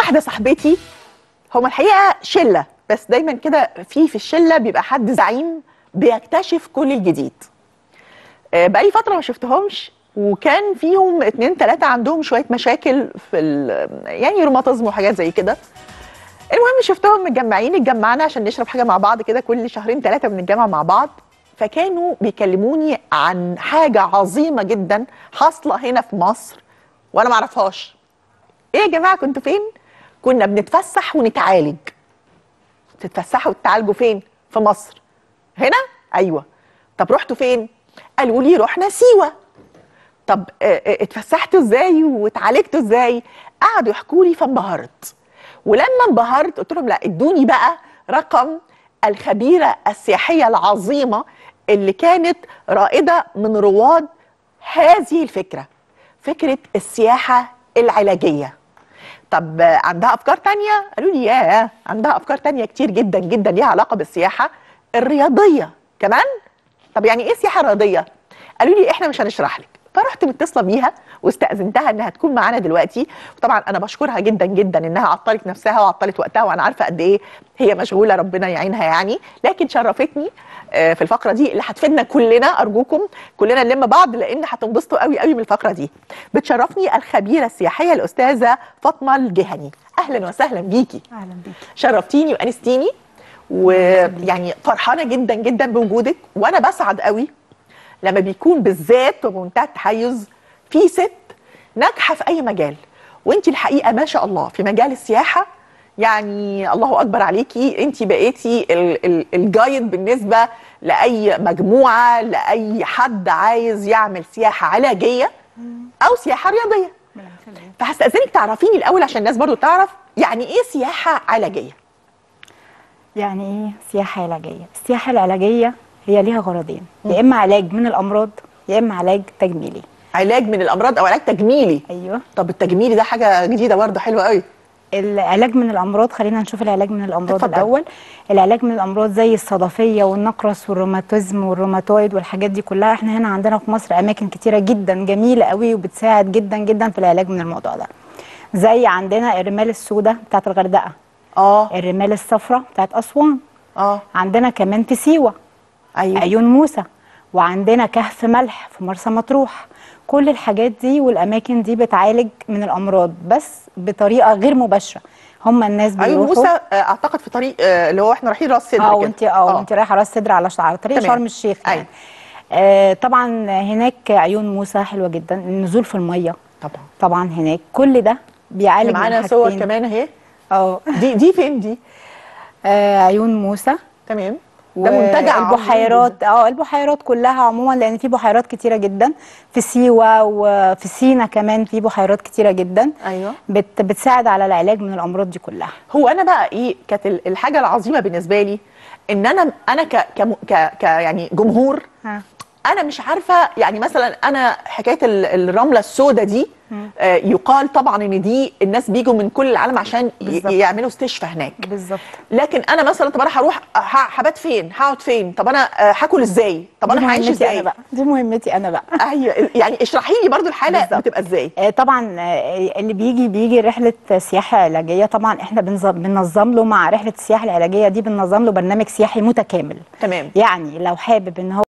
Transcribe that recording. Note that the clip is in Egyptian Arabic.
واحده صاحبتي هما الحقيقه شله بس دايما كده في في الشله بيبقى حد زعيم بيكتشف كل الجديد آه، بقالي فتره ما شفتهمش وكان فيهم اتنين تلاته عندهم شويه مشاكل في ال- يعني روماتيزم وحاجات زي كده المهم شفتهم متجمعين اتجمعنا عشان نشرب حاجه مع بعض كده كل شهرين ثلاثه بنتجمع مع بعض فكانوا بيكلموني عن حاجه عظيمه جدا حاصله هنا في مصر وانا ما اعرفهاش ايه يا جماعه كنتوا فين كنا بنتفسح ونتعالج تتفسحوا وتتعالجوا فين في مصر هنا ايوه طب رحتوا فين قالوا لي رحنا سيوه طب آه، آه، اتفسحتوا ازاي واتعالجتوا ازاي قعدوا يحكوا لي فانبهرت ولما انبهرت قلت لهم لا ادوني بقى رقم الخبيره السياحيه العظيمه اللي كانت رائده من رواد هذه الفكره فكره السياحه العلاجيه طب آه، عندها افكار تانية قالوا لي ياه عندها افكار تانية كتير جدا جدا ليها علاقه بالسياحه الرياضيه كمان طب يعني ايه سياحه رياضيه قالوا لي احنا مش هنشرح لك فرحت متصله بيها واستاذنتها انها تكون معانا دلوقتي وطبعا انا بشكرها جدا جدا انها عطلت نفسها وعطلت وقتها وانا عارفه قد ايه هي مشغوله ربنا يعينها يعني لكن شرفتني آه، في الفقره دي اللي هتفيدنا كلنا ارجوكم كلنا نلم بعض لان هتنبسطوا قوي قوي من الفقره دي بتشرفني الخبيره السياحيه الاستاذه فاطمه الجهني اهلا وسهلا بيكي اهلا بيك شرفتيني وانستيني ويعني فرحانه جدا جدا بوجودك وانا بسعد قوي لما بيكون بالذات وبمنتهى التحيز في ست ناجحه في اي مجال وانت الحقيقه ما شاء الله في مجال السياحه يعني الله اكبر عليكي انت بقيتي ال- ال- الجايد بالنسبه لاي مجموعه لاي حد عايز يعمل سياحه علاجيه او سياحه رياضيه فهستاذنك تعرفيني الاول عشان الناس برضو تعرف يعني ايه سياحه علاجيه يعني ايه سياحه علاجيه السياحه العلاجيه هي ليها غرضين يا اما علاج من الامراض يا اما علاج تجميلي علاج من الامراض او علاج تجميلي ايوه طب التجميلي ده حاجه جديده برضه حلوه قوي العلاج من الامراض خلينا نشوف العلاج من الامراض اتفضل. الاول العلاج من الامراض زي الصدفيه والنقرس والروماتيزم والروماتويد والحاجات دي كلها احنا هنا عندنا في مصر اماكن كتيره جدا جميله قوي وبتساعد جدا جدا في العلاج من الموضوع ده زي عندنا الرمال السوداء بتاعت الغردقه اه الرمال الصفراء بتاعت اسوان اه عندنا كمان في سيوه ايوه عيون موسى وعندنا كهف ملح في مرسى مطروح كل الحاجات دي والاماكن دي بتعالج من الامراض بس بطريقه غير مباشره هم الناس عيون بيروحوا موسى آه، اعتقد في طريق آه، اللي هو احنا رايحين راس سدر اه كده. وانت اه وانت رايحه راس سدر على على طريق تمام. شرم الشيخ يعني أيوة. آه طبعا هناك عيون موسى حلوه جدا النزول في الميه طبعا طبعا هناك كل ده بيعالج من معانا صور حاجتين. كمان اهي اه دي دي فين دي آه، عيون موسى تمام ده منتجع عظيم البحيرات اه البحيرات كلها عموما لان في بحيرات كتيره جدا في سيوه وفي سينا كمان في بحيرات كتيره جدا جداً. ايوه بت بتساعد على العلاج من الامراض دي كلها هو انا بقى ايه كانت ال- الحاجه العظيمه بالنسبه لي ان انا انا ك ك ك, ك يعني جمهور ها. انا مش عارفه يعني مثلا انا حكايه ال- الرمله السوداء دي آه يقال طبعا ان دي الناس بيجوا من كل العالم عشان ي- بالظبط. يعملوا استشفاء هناك بالظبط لكن انا مثلا طب انا هروح ه- هبات فين هقعد فين طب انا آه، هاكل ازاي طب دي انا هعيش مهمتي انا ازاي بقى دي مهمتي انا بقى ايوه يعني اشرحي لي برضو الحاله بالظبط. بتبقى ازاي آه، طبعا آه، اللي بيجي بيجي رحله سياحه علاجيه طبعا احنا بنظم بننظم له مع رحله السياحه العلاجيه دي بننظم له برنامج سياحي متكامل تمام يعني لو حابب ان هو